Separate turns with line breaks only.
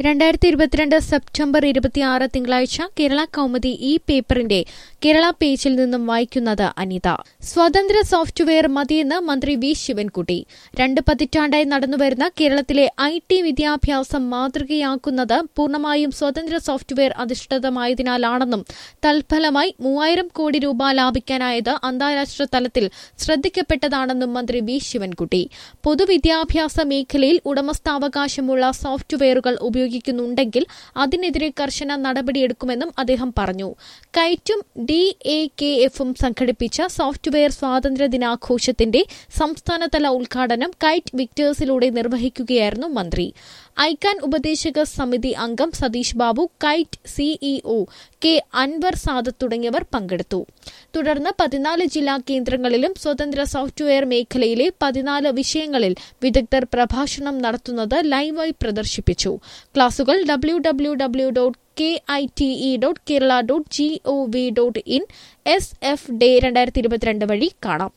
രണ്ടായിരത്തി ഇരുപത്തിരണ്ട് സെപ്റ്റംബർ ഇരുപത്തിയാറ് തിങ്കളാഴ്ച കേരള കൗമുദി ഈ പേപ്പറിന്റെ കേരള പേജിൽ നിന്നും വായിക്കുന്നത് അനിത സ്വതന്ത്ര സോഫ്റ്റ്വെയർ മതിയെന്ന് മന്ത്രി വി ശിവൻകുട്ടി രണ്ട് പതിറ്റാണ്ടായി നടന്നുവരുന്ന കേരളത്തിലെ ഐ ടി വിദ്യാഭ്യാസം മാതൃകയാക്കുന്നത് പൂർണ്ണമായും സ്വതന്ത്ര സോഫ്റ്റ്വെയർ അധിഷ്ഠിതമായതിനാലാണെന്നും തൽഫലമായി മൂവായിരം കോടി രൂപ ലാഭിക്കാനായത് അന്താരാഷ്ട്ര തലത്തിൽ ശ്രദ്ധിക്കപ്പെട്ടതാണെന്നും മന്ത്രി വി ശിവൻകുട്ടി പൊതുവിദ്യാഭ്യാസ മേഖലയിൽ ഉടമസ്ഥാവകാശമുള്ള സോഫ്റ്റ്വെയറുകൾ ഉപയോഗിക്കുന്നുണ്ടെങ്കിൽ അതിനെതിരെ കർശന നടപടിയെടുക്കുമെന്നും അദ്ദേഹം പറഞ്ഞു കൈറ്റും ഡി എ കെ എഫും സംഘടിപ്പിച്ച സോഫ്റ്റ്വെയർ സ്വാതന്ത്ര്യ ദിനാഘോഷത്തിന്റെ സംസ്ഥാനതല ഉദ്ഘാടനം കൈറ്റ് വിക്ടേഴ്സിലൂടെ നിർവഹിക്കുകയായിരുന്നു മന്ത്രി ഐക്കാൻ ഉപദേശക സമിതി അംഗം Satheesh Babu KITE CEO K Anvar Sadath തുടങ്ങിയവർ പങ്കെടുത്തു തുടർന്ന് പതിനാല് ജില്ലാ കേന്ദ്രങ്ങളിലും സ്വതന്ത്ര സോഫ്റ്റ്വെയർ മേഖലയിലെ പതിനാല് വിഷയങ്ങളിൽ വിദഗ്ധർ പ്രഭാഷണം നടത്തുന്നത് ലൈവായി പ്രദർശിപ്പിച്ചു ക്ലാസുകൾ W W W dot K I T E dot Kerala dot G O V dot in S F day രണ്ടായിരത്തി ഇരുപത്തിരണ്ട് വഴി കാണാം